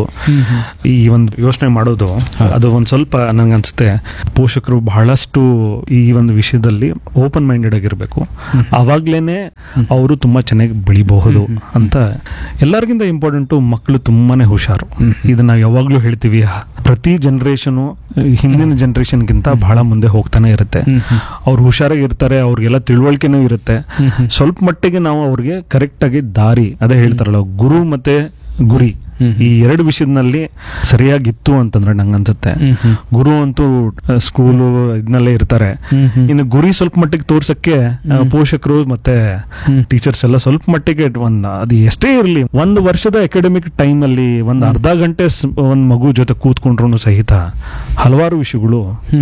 ಈ ಒಂದು ಯೋಚನೆ ಮಾಡೋದು ಅದು ಒಂದ್ ಸ್ವಲ್ಪ ನನ್ಗನ್ಸುತ್ತೆ ಪೋಷಕರು ಬಹಳಷ್ಟು ಈ ಒಂದು ವಿಷಯದಲ್ಲಿ ಓಪನ್ ಮೈಂಡೆಡ್ ಆಗಿರ್ಬೇಕು ಅವಾಗ್ಲೇನೆ ಅವರು ತುಂಬಾ ಚೆನ್ನಾಗಿ ಬೆಳಿಬಹುದು ಅಂತ ಎಲ್ಲರಿಗಿಂತ ಇಂಪಾರ್ಟೆಂಟು ಮಕ್ಕಳು ತುಂಬಾನೇ ಹುಷಾರು ಇದನ್ನ ನಾವು ಯಾವಾಗ್ಲೂ ಹೇಳ್ತೀವಿ ಪ್ರತಿ ಜನರೇಷನ್ ಹಿಂದಿನ ಜನರೇಷನ್ಗಿಂತ ಬಹಳ ಮುಂದೆ ಹೋಗ್ತಾನೆ ಇರುತ್ತೆ ಅವ್ರು ಹುಷಾರಾಗಿ ಇರ್ತಾರೆ ಅವ್ರಿಗೆಲ್ಲ ತಿಳುವಳಿಕೆನೂ ಇರುತ್ತೆ ಸ್ವಲ್ಪ ಮಟ್ಟಿಗೆ ನಾವು ಅವ್ರಿಗೆ ಕರೆಕ್ಟ್ ಆಗಿ ದಾರಿ ಅದೇ ಹೇಳ್ತಾರಲ್ಲ ಗುರು ಮತ್ತೆ ಗುರಿ ಈ ಎರಡು ವಿಷಯದಲ್ಲಿ ಸರಿಯಾಗಿತ್ತು ಅಂತಂದ್ರೆ ನಂಗೆ ಅನ್ಸುತ್ತೆ ಗುರು ಅಂತೂ ಸ್ಕೂಲು ಇದನ್ನಲ್ಲೇ ಇರ್ತಾರೆ ಇನ್ನು ಗುರಿ ಸ್ವಲ್ಪ ಮಟ್ಟಿಗೆ ತೋರ್ಸಕ್ಕೆ ಆ, ಪೋಷಕರು ಮತ್ತೆ ಟೀಚರ್ಸ್ ಎಲ್ಲ ಸ್ವಲ್ಪ ಮಟ್ಟಿಗೆ ಒಂದ್ ಅದು ಎಷ್ಟೇ ಇರಲಿ ಒಂದು ವರ್ಷದ ಅಕಾಡೆಮಿಕ್ ಟೈಮ್ ಅಲ್ಲಿ ಒಂದ್ ಅರ್ಧ ಗಂಟೆ ಸ್- ಒಂದ್ ಮಗು ಜೊತೆ ಕೂತ್ಕೊಂಡ್ರು ಸಹಿತ ಹಲವಾರು ವಿಷಯಗಳು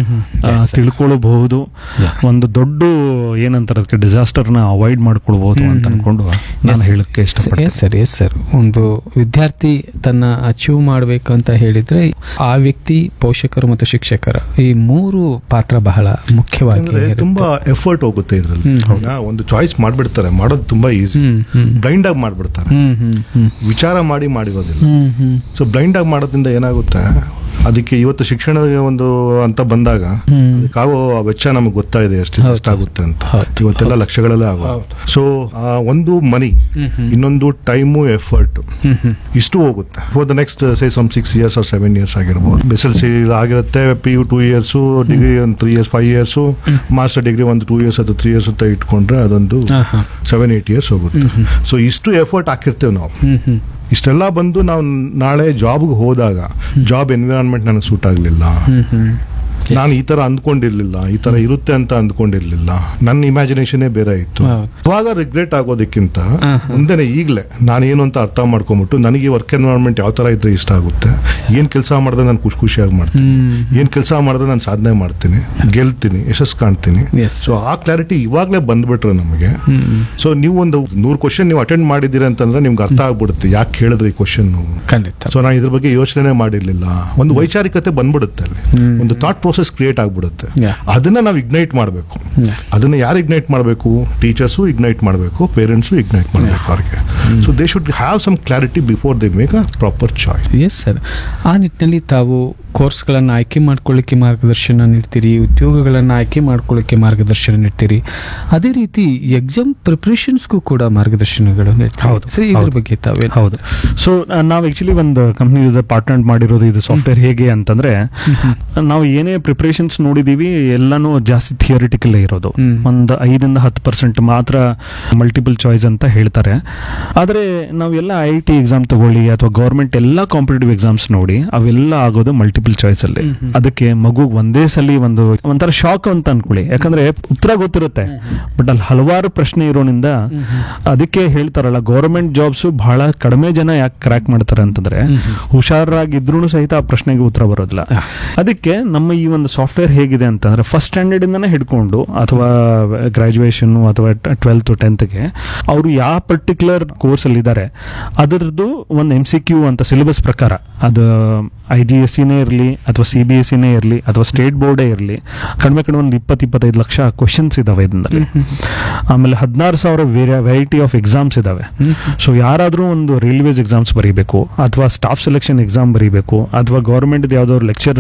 ಆ, ತಿಳ್ಕೊಳ್ಬಹುದು ಒಂದು ದೊಡ್ಡ ಏನಂತಾರೆ ಅದಕ್ಕೆ ಡಿಸಾಸ್ಟರ್ ನ ಅವಾಯ್ಡ್ ಮಾಡ್ಕೊಳ್ಬಹುದು ಅಂತ ಅನ್ಕೊಂಡು ನಾನು ಹೇಳಕ್ಕೆ ಇಷ್ಟಪಡ್ತೀನಿ ಎಸ್ ಸರ್ ಎಸ್ ಸರ್ ಒಂದು ವಿದ್ಯಾರ್ಥಿ ತನ್ನ ಅಚೀವ್ ಮಾಡಬೇಕಂತ ಹೇಳಿದ್ರೆ ಆ ವ್ಯಕ್ತಿ ಪೋಷಕರು ಮತ್ತು ಶಿಕ್ಷಕರ ಈ ಮೂರು ಪಾತ್ರ ಬಹಳ ಮುಖ್ಯವಾಗಿ ಅಂದ್ರೆ ಇರುತ್ತೆ. ತುಂಬಾ ಎಫರ್ಟ್ ಹೋಗುತ್ತೆ ಇದ್ರಲ್ಲಿ ಹ್ಮ್. ಈಗ ಒಂದು ಚಾಯ್ಸ್ ಮಾಡ್ಬಿಡ್ತಾರೆ ಮಾಡೋದು ತುಂಬಾ ಈಸಿ ಹ್ಮ್ ಹ್ಮ್ ಬ್ಲೈಂಡ್ ಆಗಿ ಮಾಡ್ಬಿಡ್ತಾರೆ ಹ್ಮ್ ಹ್ಮ್ ಹ್ಮ್ ವಿಚಾರ ಮಾಡಿ ಮಾಡಿರೋದಿಲ್ಲ ಹ್ಮ್ ಹ್ಮ್ ಸೊ ಬ್ಲೈಂಡ್ ಆಗಿ ಮಾಡೋದ್ರಿಂದ ಏನಾಗುತ್ತೆ ಅದಕ್ಕೆ ಇವತ್ತು ಶಿಕ್ಷಣದ ಒಂದು ಅಂತ ಬಂದಾಗ ಹ್ಮ್. ಅದಕ್ಕಾಗೋ ಆ ವೆಚ್ಚ ನಮಗೆ ಗೊತ್ತಾಯಿದೆ ಎಷ್ಟು ಹೌದು. ಎಷ್ಟಾಗುತ್ತೆ ಅಂತ ಹೌದು. ಇವತ್ತೆಲ್ಲ ಲಕ್ಷಗಳಲ್ಲೇ ಆಗೋದು ಸೊ ಒಂದು ಮನಿ ಹ್ಮ್ ಹ್ಮ್. ಇನ್ನೊಂದು ಟೈಮು ಎಫರ್ಟ್ ಹ್ಮ್ ಹ್ಮ್ ಇಷ್ಟು ಹೋಗುತ್ತೆ for the next say some six years or seven years ಆಗಿರ್ಬೋದು ಎಸ್ ಎಲ್ ಸಿ ಆಗಿರುತ್ತೆ P U two years degree ಒಂದು three years five years master degree ಒಂದು ಟೂ ಇಯರ್ಸ್ ಅಥವಾ ತ್ರೀ ಇಯರ್ಸ್ ಅಂತ ಇಟ್ಕೊಂಡ್ರೆ ಅದೊಂದು ಹಾ, ಹಾ. ಸೆವೆನ್ ಏಟ್ ಇಯರ್ಸ್ ಹೋಗುತ್ತೆ ಸೊ ಇಷ್ಟು ಎಫರ್ಟ್ ಹಾಕಿರ್ತೇವೆ ನಾವು ಹ್ಮ್ ಹ್ಮ್ ಇಷ್ಟೆಲ್ಲ ಬಂದು ನಾವು ನಾಳೆ ಜಾಬ್ಗೆ ಹೋದಾಗ ಜಾಬ್ ಎನ್ವಿರಾನ್ಮೆಂಟ್ ನನಗೆ ಸೂಟ್ ಆಗಲಿಲ್ಲ ಹ್ಮ್ ಹ್ಮ್ ನಾನು ಈ ತರ ಅಂದ್ಕೊಂಡಿರ್ಲಿಲ್ಲ ಈ ತರ ಇರುತ್ತೆ ಅಂತ ಅಂದ್ಕೊಂಡಿರ್ಲಿಲ್ಲ ನನ್ನ ಇಮ್ಯಾಜಿನೇಷನೇ ಬೇರೆ ಇತ್ತು ಹೌದು. ಅವಾಗ ರಿಗ್ರೆಟ್ ಆಗೋದಕ್ಕಿಂತ ಹಾ, ಹಾ. ಮುಂದೆನೆ ಈಗಲೇ ನಾನೇನು ಅಂತ ಅರ್ಥ ಮಾಡ್ಕೊಂಬಿಟ್ಟು ನನಗೆ ವರ್ಕ್ ಎನ್ವೈರನ್ಮೆಂಟ್ ಯಾವ ತರ ಇದ್ರೆ ಇಷ್ಟ ಆಗುತ್ತೆ ಏನ್ ಕೆಲಸ ಮಾಡಿದ್ರೆ ನಾನು ಖುಷಿ ಖುಷಿಯಾಗಿ ಮಾಡ್ತೀನಿ ಹ್ಮ್ ಏನ್ ಕೆಲಸ ಮಾಡಿದ್ರೆ ನಾನು ಸಾಧನೆ ಮಾಡ್ತೀನಿ ಗೆಲ್ತೀನಿ ಯಶಸ್ ಕಾಣ್ತೀನಿ Yes. ಸೊ ಆ ಕ್ಲಾರಿಟಿ ಇವಾಗಲೇ ಬಂದ್ಬಿಟ್ರೆ ನಮಗೆ ಹ್ಮ್ ಸೊ ನೀವು ಒಂದು ನೂರು ಕ್ವಶನ್ ನೀವು ಅಟೆಂಡ್ ಮಾಡಿದ್ದೀರಿ ಅಂತಂದ್ರೆ ನಿಮ್ಗೆ ಅರ್ಥ ಆಗ್ಬಿಡುತ್ತೆ ಯಾಕೆ ಕೇಳಿದ್ರಿ ಈ ಕ್ವಶನ್ ಖಂಡಿತ ಸೊ ನಾನು ಇದ್ರ ಬಗ್ಗೆ ಯೋಚನೆ ಮಾಡಿರ್ಲಿಲ್ಲ ಒಂದು ವೈಚಾರಿಕತೆ ಬಂದ್ಬಿಡುತ್ತೆ ಅಲ್ಲಿ ಹ್ಮ್. ಒಂದು ಥಾಟ್ ಪ್ರೋಸೆಸ್ ಕ್ರಿಯೇಟ್ ಆಗ್ಬಿಡುತ್ತೆ Yeah. ಅದನ್ನ ನಾವು ಇಗ್ನೈಟ್ ಮಾಡಬೇಕು Yeah. ಅದನ್ನ ಯಾರು ಇಗ್ನೈಟ್ ಮಾಡಬೇಕು ಟೀಚರ್ಸು ಇಗ್ನೈಟ್ ಮಾಡಬೇಕು ಪೇರೆಂಟ್ಸು ಇಗ್ನೈಟ್ ಮಾಡಬೇಕು ಅವ್ರಿಗೆ so they should have some clarity before they make a proper choice yes sir ಆ ನಿಟ್ಟಿನಲ್ಲಿ ತಾವು ಕೋರ್ಸ್ಗಳನ್ನು ಆಯ್ಕೆ ಮಾಡ್ಕೊಳ್ಳಿಕ್ಕೆ ಮಾರ್ಗದರ್ಶನ ನೀಡ್ತೀರಿ ಉದ್ಯೋಗಗಳನ್ನು ಆಯ್ಕೆ ಮಾಡ್ಕೊಳ್ಳಿಕ್ಕೆ ಮಾರ್ಗದರ್ಶನ ನೀಡ್ತೀರಿ ಅದೇ ರೀತಿ ಎಕ್ಸಾಮ್ ಪ್ರಿಪ್ರೇಷನ್ಸ್ಗೂ ಕೂಡ ಮಾರ್ಗದರ್ಶನಗಳು ನೀಡ್ತೀರಿ ಹೌದು, ಸರ್ ಇದ್ರ ಹೌದು. ಬಗ್ಗೆ ತಾವೇ ಹೌದು ಸೊ ನಾವು ಆಕ್ಚುಲಿ ಒಂದು ಕಂಪ್ನಿ ಜೊತೆ ಪಾರ್ಟ್ನರ್ ಮಾಡಿರೋದು ಇದು ಸಾಫ್ಟ್ವೇರ್ ಹೇಗೆ ಅಂತಂದ್ರೆ ನಾವು ಏನೇ ಪ್ರಿಪರೇಷನ್ಸ್ ನೋಡಿದೀವಿ ಎಲ್ಲಾನು ಜಾಸ್ತಿ ಥಿಯರಿಟಿಕಲ್ ಇರೋದು ಹ್ಮ್. ಒಂದು ಐದಿಂದ ಹತ್ತು ಪರ್ಸೆಂಟ್ ಮಾತ್ರ ಮಲ್ಟಿಪಲ್ ಚಾಯ್ಸ್ ಅಂತ ಹೇಳ್ತಾರೆ ಆದ್ರೆ ನಾವೆಲ್ಲ ಐ ಟಿ ಎಕ್ಸಾಮ್ ತಗೊಳ್ಳಿ ಅಥವಾ ಗೌರ್ಮೆಂಟ್ ಎಲ್ಲ ಕಾಂಪಿಟೇಟಿವ್ ಎಕ್ಸಾಮ್ಸ್ ನೋಡಿ ಅವೆಲ್ಲ ಆಗೋದು ಮಲ್ಟಿಪಲ್ ಚಾಯ್ಸ್ ಅಲ್ಲಿ ಹ್ಮ್, ಹ್ಮ್. ಅದಕ್ಕೆ ಮಗು ಒಂದೇ ಸಲಿ ಒಂದು ಒಂಥರ ಶಾಕ್ ಅಂತ ಅನ್ಕೊಳ್ಳಿ ಯಾಕಂದ್ರೆ ಉತ್ತರ ಗೊತ್ತಿರುತ್ತೆ ಬಟ್ ಅಲ್ಲಿ ಹಲವಾರು ಪ್ರಶ್ನೆ ಇರೋದ್ರಿಂದ ಅದಕ್ಕೆ ಹೇಳ್ತಾರಲ್ಲ ಗೌರ್ಮೆಂಟ್ ಜಾಬ್ಸ್ ಬಹಳ ಕಡಿಮೆ ಜನ ಯಾಕೆ ಕ್ರ್ಯಾಕ್ ಮಾಡ್ತಾರೆ ಅಂತಂದ್ರೆ ಹುಷಾರಾಗಿದ್ರು ಸಹಿತ ಆ ಪ್ರಶ್ನೆಗೆ ಉತ್ತರ ಬರೋದಿಲ್ಲ ಹಾ. ಅದಕ್ಕೆ ನಮ್ಮ ಈ ಒಂದು ಸಾಫ್ಟ್ವೇರ್ ಹೇಗಿದೆ ಅಂತಂದ್ರೆ ಫಸ್ಟ್ ಸ್ಟ್ಯಾಂಡರ್ಡ್ ಇಂದಾನೆ ಹಿಡ್ಕೊಂಡು ಅಥವಾ ಗ್ರಾಜುಯೇಷನ್ ಅಥವಾ ಟ್ವೆಲ್ತ್ ಟೆಂತ್ಗೆ ಅವರು ಯಾವ ಪರ್ಟಿಕ್ಯುಲರ್ ಕೋರ್ಸ್ ಅಲ್ಲಿ ಇದ್ದಾರೆ ಅದರದ್ದು ಒಂದು ಎಂ ಸಿ ಕ್ಯೂ ಅಂತ ಸಿಲೆಬಸ್ ಪ್ರಕಾರ ಅದು ಐ ಜಿ ಎಸ್ ಸಿನೇ ಇರಲಿ ಅಥವಾ ಸಿ ಬಿ ಎಸ್ ಸಿನೇ ಇರಲಿ ಅಥವಾ ಸ್ಟೇಟ್ ಬೋರ್ಡೇ ಇರಲಿ ಕಡಿಮೆ ಕಡಿಮೆ ಒಂದು ಇಪ್ಪತ್ತು ಇಪ್ಪತ್ತೈದು ಲಕ್ಷ ಕ್ವಶನ್ಸ್ ಇದಾವೆ ಇದರಲ್ಲಿ ಆಮೇಲೆ ಹದಿನಾರು ಸಾವಿರ ವೆರೈಟಿ ಆಫ್ ಎಕ್ಸಾಮ್ಸ್ ಇದಾವೆ ಸೊ ಯಾರಾದರೂ ಒಂದು ರೈಲ್ವೇಸ್ ಎಕ್ಸಾಮ್ಸ್ ಬರೀಬೇಕು ಅಥವಾ ಸ್ಟಾಫ್ ಸೆಲೆಕ್ಷನ್ ಎಕ್ಸಾಮ್ ಬರೀಬೇಕು ಅಥವಾ ಗೌರ್ಮೆಂಟ್ ಯಾವ್ದಾದ್ರು ಲೆಕ್ಚರ್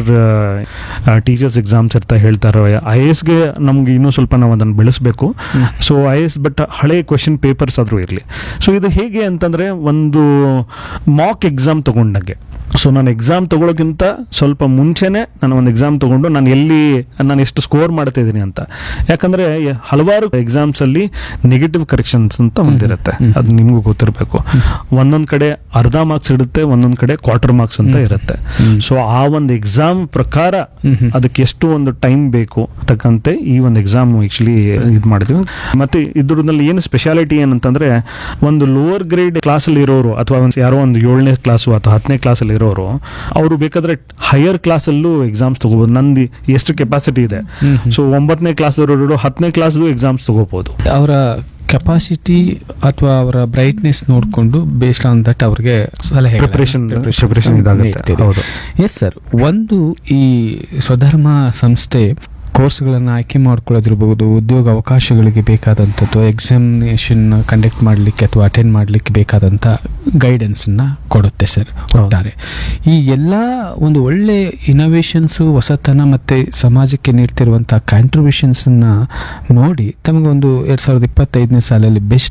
ಟೀಚರ್ಸ್ ಎಕ್ಸಾಮ್ಸ್ ಇರ್ತಾ ಹೇಳ್ತಾರೆ ಐ ಎಸ್ಗೆ ನಮ್ಗೆ ಇನ್ನೂ ಸ್ವಲ್ಪ ನಾವು ಅದನ್ನು ಬೆಳೆಸಬೇಕು ಸೊ ಐ ಎಸ್ ಬಟ್ ಹಳೆ ಕ್ವೆಶನ್ ಪೇಪರ್ಸ್ ಆದರೂ ಇರಲಿ ಸೊ ಇದು ಹೇಗೆ ಅಂತಂದ್ರೆ ಒಂದು ಮಾಕ್ ಎಕ್ಸಾಮ್ ತಗೊಂಡಂಗೆ ಸೊ ನಾನು ಎಕ್ಸಾಮ್ ತಗೊಳ್ಳೋಕ್ಕಿಂತ ಸ್ವಲ್ಪ ಮುಂಚೆನೆ ನಾನು ಒಂದು ಎಕ್ಸಾಮ್ ತಗೊಂಡು ನಾನು ಎಲ್ಲಿ ನಾನು ಎಷ್ಟು ಸ್ಕೋರ್ ಮಾಡ್ತಾ ಇದ್ದೀನಿ ಅಂತ ಯಾಕಂದ್ರೆ ಯ- ಹಲವಾರು ಎಕ್ಸಾಮ್ಸ್ ಅಲ್ಲಿ ನೆಗೆಟಿವ್ ಕರೆಕ್ಷನ್ಸ್ ಅಂತ ಒಂದಿರುತ್ತೆ ಅದು ನಿಮಗೂ ಗೊತ್ತಿರಬೇಕು ಒಂದೊಂದ್ ಕಡೆ ಅರ್ಧ ಮಾರ್ಕ್ಸ್ ಇರುತ್ತೆ ಒಂದೊಂದ್ ಕಡೆ ಕ್ವಾರ್ಟರ್ ಮಾರ್ಕ್ಸ್ ಅಂತ ಇರುತ್ತೆ ಸೊ ಆ ಒಂದು ಎಕ್ಸಾಮ್ ಪ್ರಕಾರ ಅದಕ್ಕೆ ಎಷ್ಟು ಒಂದು ಟೈಮ್ ಬೇಕು ತಕ್ಕಂತೆ ಈ ಒಂದು ಎಕ್ಸಾಮ್ ಆಕ್ಚುಲಿ ಇದು ಮಾಡಿದ್ವಿ ಮತ್ತೆ ಇದ್ರಲ್ಲಿ ಏನು ಸ್ಪೆಷಾಲಿಟಿ ಏನಂತಂದ್ರೆ ಒಂದು ಲೋವರ್ ಗ್ರೇಡ್ ಕ್ಲಾಸ್ ಅಲ್ಲಿ ಇರೋರು ಅಥವಾ ಒಂದು ಯಾರೋ ಒಂದು ಏಳನೇ ಕ್ಲಾಸು ಅಥವಾ ಹತ್ತನೇ ಕ್ಲಾಸ್ ಅಲ್ಲಿ ಇರೋ ಇರೋರು ಅವರು ಬೇಕಾದ್ರೆ ಹೈಯರ್ ಕ್ಲಾಸಲ್ಲೂ ಎಕ್ಸಾಮ್ಸ್ ತಗೋಬಹುದು ನಂದು ಎಷ್ಟು ಕೆಪಾಸಿಟಿ ಇದೆ ಹ್ಮ್, ಹ್ಮ್. ಸೊ ಒಂಬತ್ತನೇ ಕ್ಲಾಸ್ ಹತ್ತನೇ ಕ್ಲಾಸ್ದು ಎಕ್ಸಾಮ್ಸ್ ತಗೋಬಹುದು ಅವರ ಕೆಪಾಸಿಟಿ ಅಥವಾ ಅವರ ಬ್ರೈಟ್ನೆಸ್ ನೋಡಿಕೊಂಡು ಬೇಸ್ಡ್ ಆನ್ ದಟ್ ಅವ್ರಿಗೆ ಸಲಹೆ Preparation- preparation ಇದಾಗುತ್ತೆ. ಹೌದು. ಎಸ್ ಸರ್ ಒಂದು ಈ ಸ್ವಧರ್ಮ ಸಂಸ್ಥೆ ಕೋರ್ಸ್ಗಳನ್ನು ಆಯ್ಕೆ ಮಾಡ್ಕೊಳ್ಳೋದಿರ್ಬೋದು ಉದ್ಯೋಗ ಅವಕಾಶಗಳಿಗೆ ಬೇಕಾದಂಥದ್ದು ಎಕ್ಸಾಮಿನೇಷನ್ ಕಂಡಕ್ಟ್ ಮಾಡಲಿಕ್ಕೆ ಅಥವಾ ಅಟೆಂಡ್ ಮಾಡಲಿಕ್ಕೆ ಬೇಕಾದಂಥ ಗೈಡೆನ್ಸನ್ನು ಕೊಡುತ್ತೆ ಸರ್ ಒಟ್ಟಾರೆ ಈ ಎಲ್ಲ ಒಂದು ಒಳ್ಳೆ ಇನೋವೇಷನ್ಸು ಹೊಸತನ ಮತ್ತು ಸಮಾಜಕ್ಕೆ ನೀಡ್ತಿರುವಂಥ ಕಾಂಟ್ರಿಬ್ಯೂಷನ್ಸನ್ನು ನೋಡಿ ತಮಗೊಂದು ಎರಡು ಸಾವಿರದ ಇಪ್ಪತ್ತೈದನೇ ಸಾಲಲ್ಲಿ ಬೆಸ್ಟ್